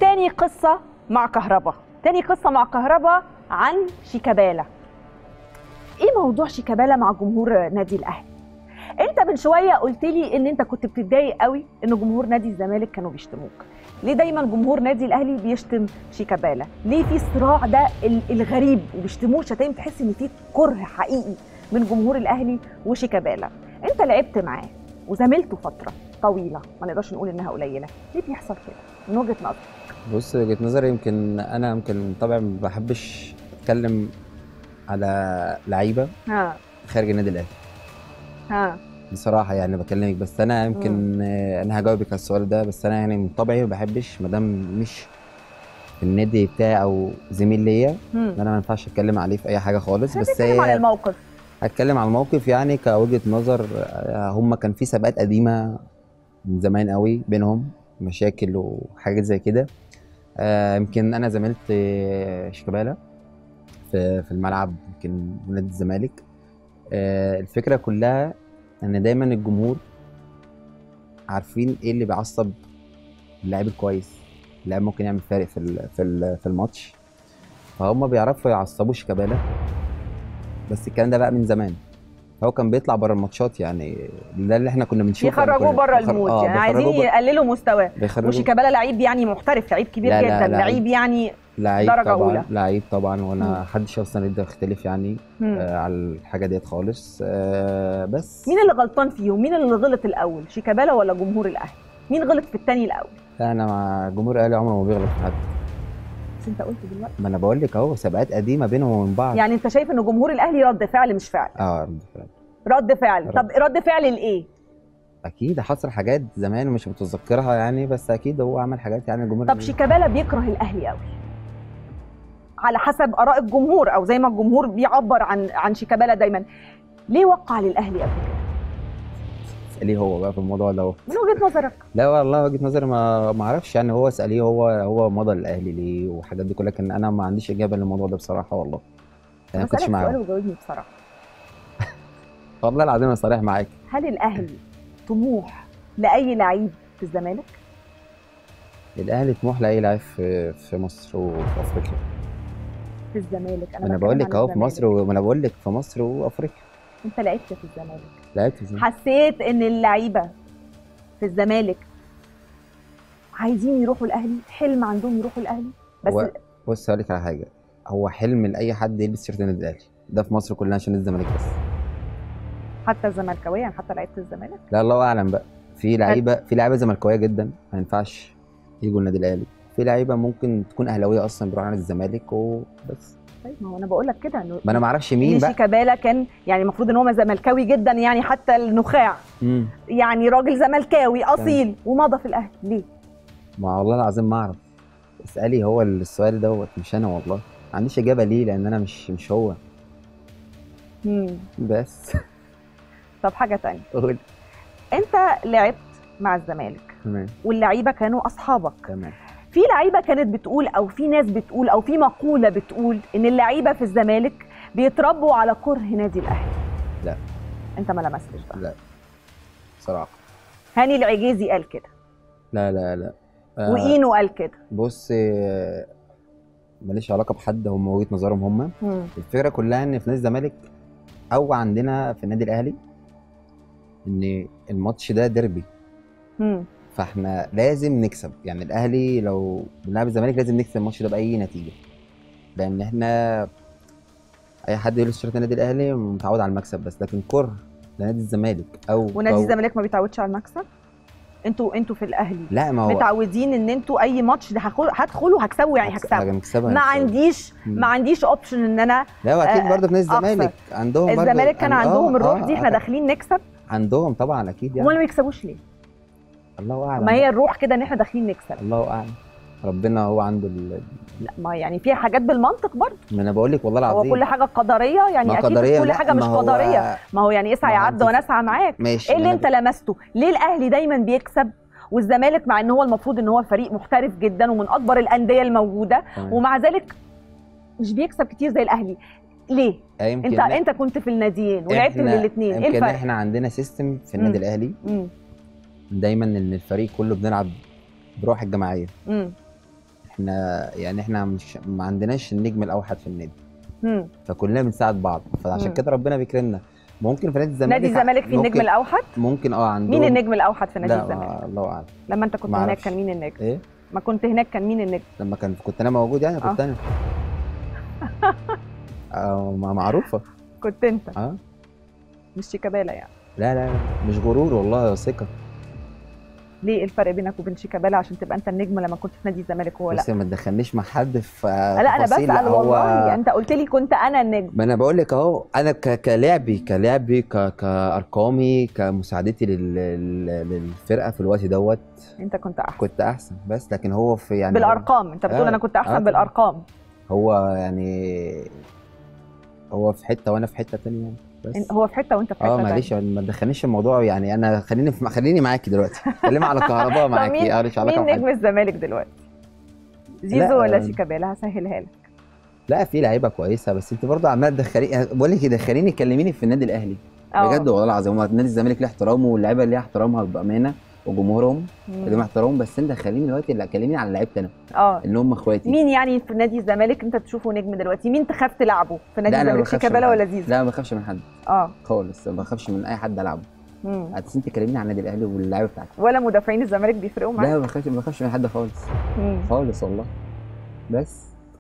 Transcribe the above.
تاني قصه مع كهربا تاني قصه مع كهربا عن شيكابالا ايه موضوع شيكابالا مع جمهور نادي الاهلي انت من شويه قلت لي ان انت كنت بتتضايق قوي ان جمهور نادي الزمالك كانوا بيشتموك ليه دايما جمهور نادي الاهلي بيشتم شيكابالا ليه في الصراع ده ال- الغريب وبيشتموه شتايم تحس ان في كره حقيقي من جمهور الاهلي وشيكابالا انت لعبت معاه وزميلته فتره طويله ما نقدرش نقول انها قليله ليه بيحصل كده من وجهه نظرك بص وجهة نظري يمكن انا يمكن طبعا ما بحبش اتكلم على لعيبه ها خارج النادي الاهلي ها بصراحه يعني بكلمك بس انا يمكن آه، انا هجاوبك على السؤال ده بس انا يعني من طبعي ما بحبش ما دام مش في النادي بتاعي او زميل ليا مم. ان انا ما ينفعش اتكلم عليه في اي حاجه خالص بس بس عن هي الموقف هتكلم على الموقف يعني كوجهه نظر آه، هم كان في سباقات قديمه من زمان قوي بينهم مشاكل وحاجات زي كده آه، يمكن انا زميلت آه، شيكابالا في في الملعب يمكن نادي الزمالك آه، الفكره كلها ان دايما الجمهور عارفين ايه اللي بيعصب اللاعب الكويس اللاعب ممكن يعمل فارق في ال- في ال- في الماتش فهم بيعرفوا يعصبوا شيكابالا بس الكلام ده بقى من زمان هو كان بيطلع بره الماتشات يعني ده اللي احنا كنا بنشوفه يعني يخرجوه كنا- بره بيخر- المود آه، يعني عايزين بيخرجوه بره- يقللوا مستواه بيخرجوا وشيكابالا لعيب يعني محترف لعيب كبير لا، لا، جدا لا. لعيب يعني لعيب درجة طبعا أولى. لعيب طبعا مم. وانا محدش اصلا يقدر يختلف يعني مم. آه على الحاجه ديت خالص آه بس مين اللي غلطان فيهم مين اللي غلط الاول شيكابالا ولا جمهور الاهلي مين غلط في الثاني الاول انا مع جمهور الاهلي عمره ما بيغلط في حد بس انت قلت دلوقتي ما انا بقول لك اهو سباقات قديمه بينهم وبين بعض يعني انت شايف ان جمهور الاهلي رد فعل مش فعل اه رد فعل. رد فعل رد. طب رد فعل لايه اكيد حصل حاجات زمان مش متذكرها يعني بس اكيد هو عمل حاجات يعني الجمهور طب شيكابالا بيكره الاهلي قوي على حسب اراء الجمهور او زي ما الجمهور بيعبر عن عن شيكابالا دايما ليه وقع للاهلي قبل كده اساليه هو بقى في الموضوع ده من وجهه نظرك لا والله وجهه نظري ما ما اعرفش يعني هو اساليه هو هو مضى الاهلي ليه والحاجات دي كلها لكن انا ما عنديش اجابه للموضوع ده بصراحه والله انا ما كنتش بسألك سؤال معاه وجاوبني بصراحه والله العظيم انا صريح معاك هل الاهلي طموح لاي لعيب في الزمالك الاهلي طموح لاي لاعب في في مصر وفي افريقيا في الزمالك انا بتكلم بقول عن لك اهو في الزمالك. مصر وما انا بقول لك في مصر وافريقيا انت لعبت في الزمالك لعبت في الزمالك. حسيت ان اللعيبه في الزمالك عايزين يروحوا الاهلي حلم عندهم يروحوا الاهلي بس هو بص هقول لك على حاجه هو حلم لاي حد يلبس شيرت النادي الاهلي ده في مصر كلها عشان الزمالك بس حتى الزملكاويه يعني حتى لعيبه الزمالك لا الله اعلم بقى في لعيبه في لعيبه زملكاويه جدا ما ينفعش يجوا النادي الاهلي في لعيبه ممكن تكون اهلاويه اصلا بيروحوا على الزمالك وبس طيب ما هو انا بقول لك كده انه ما انا ما اعرفش إن مين بقى شيكابالا كان يعني المفروض ان هو زملكاوي جدا يعني حتى النخاع مم. يعني راجل زملكاوي اصيل ومضى في الاهلي ليه؟ ما والله العظيم ما اعرف اسالي هو السؤال دوت مش انا والله ما عنديش اجابه ليه لان انا مش مش هو مم. بس طب حاجه تانية قول انت لعبت مع الزمالك تمام واللعيبه كانوا اصحابك تمام في لعيبه كانت بتقول او في ناس بتقول او في مقوله بتقول ان اللعيبه في الزمالك بيتربوا على كره نادي الاهلي لا. انت ما لمستش ده لا بصراحه هاني العجيزي قال كده لا لا لا آه، واينو قال كده بص آه، ماليش علاقه بحد هم وجهه نظرهم هم مم. الفكره كلها ان في نادي الزمالك او عندنا في النادي الاهلي ان الماتش ده ديربي مم. فاحنا لازم نكسب يعني الاهلي لو بنلعب الزمالك لازم نكسب الماتش ده باي نتيجه لان احنا اي حد يلبس شيرت النادي الاهلي متعود على المكسب بس لكن كره لنادي الزمالك او ونادي أو- الزمالك ما بيتعودش على المكسب انتوا انتوا في الاهلي لا ما هو متعودين ان انتوا اي ماتش ده هدخل هدخله هكسبه يعني هكس- هكسبه هنكسبها ما هنكسبها. عنديش مم. ما عنديش اوبشن ان انا لا واكيد آه، برضه في نادي أخسر. الزمالك عندهم برضه الزمالك كان عن- آه، عندهم الروح آه، دي احنا آه، داخلين نكسب عندهم طبعا اكيد يعني امال ما يكسبوش ليه؟ الله اعلم ما هي الروح كده ان احنا داخلين نكسب الله اعلم ربنا هو عنده ال... لا ما يعني في حاجات بالمنطق برضه ما انا بقول لك والله هو العظيم كل حاجه قدريه يعني ما اكيد قدرية كل لا، حاجه مش ما هو- قدريه ما هو يعني اسعى ما يا هو عبد أنت- وانا اسعى معاك ماشي ايه اللي ما انت أنا لمسته ليه الاهلي دايما بيكسب والزمالك مع ان هو المفروض ان هو فريق محترف جدا ومن اكبر الانديه الموجوده تمام. ومع ذلك مش بيكسب كتير زي الاهلي ليه آه، يمكن انت لا. انت كنت في الناديين ولعبت إحنا- للاثنين ايه يمكن الفرق احنا عندنا سيستم في النادي مم. الاهلي مم. دايما ان الفريق كله بنلعب بروح الجماعيه مم. احنا يعني احنا مش ما عندناش النجم الاوحد في النادي مم. فكلنا بنساعد بعض فعشان مم. كده ربنا بيكرمنا ممكن في نادي الزمالك نادي الزمالك في النجم ممكن- الاوحد ممكن اه عندهم مين النجم الاوحد في نادي لا الزمالك آه، الله اعلم لما انت كنت ما هناك أعرفش. كان مين النجم ايه ما كنت هناك كان مين النجم لما كان كنت انا موجود يعني كنت انا آه ما- معروفه كنت انت اه مش شيكابالا يعني لا لا لا، مش غرور والله ثقه ليه الفرق بينك وبين شيكابالا عشان تبقى انت النجم لما كنت في نادي الزمالك وهو لا بس ما تدخلنيش مع حد في لا انا تفاصيل. بسال هو- والله يعني انت قلت لي كنت انا النجم ما انا بقول لك اهو انا ك- كلاعبي كلاعبي ك- كارقامي كمساعدتي لل- لل- للفرقه في الوقت دوت انت كنت احسن كنت احسن بس لكن هو في يعني بالارقام انت بتقول آه، انا كنت آه احسن طبعاً. بالارقام هو يعني هو في حته وانا في حته تانية يعني بس إن- هو في حته وانت في حته اه تانية. معلش ما تدخلنيش في الموضوع يعني انا خليني في خليني معاكي دلوقتي خليني على كهرباء مين- معاكي اه مش علاقه مين بحد نجم الزمالك دلوقتي زيزو لا، ولا آه. شيكابالا هسهلها لك لا في لعيبه كويسه بس انت برضه عماله تدخلي بقول لك دخليني كلميني في النادي الاهلي آه. بجد والله العظيم هو نادي الزمالك ليه احترامه واللعيبه ليها احترامها بامانه وجمهورهم مم. ليهم احترام بس انت خليني دلوقتي لا كلميني على لعيبه انا اه اللي هم اخواتي مين يعني في نادي الزمالك انت تشوفه نجم دلوقتي مين تخاف تلعبه في نادي لا انا ما الزمالك بخافش شيكابالا من ولا حد. زيزو لا ما بخافش من حد اه خالص ما بخافش من اي حد العبه مم. بس انت كلميني عن النادي الاهلي واللعيبه بتاعتي ولا مدافعين الزمالك بيفرقوا لا معاك ما بخافش ما بخافش من حد خالص مم. خالص والله بس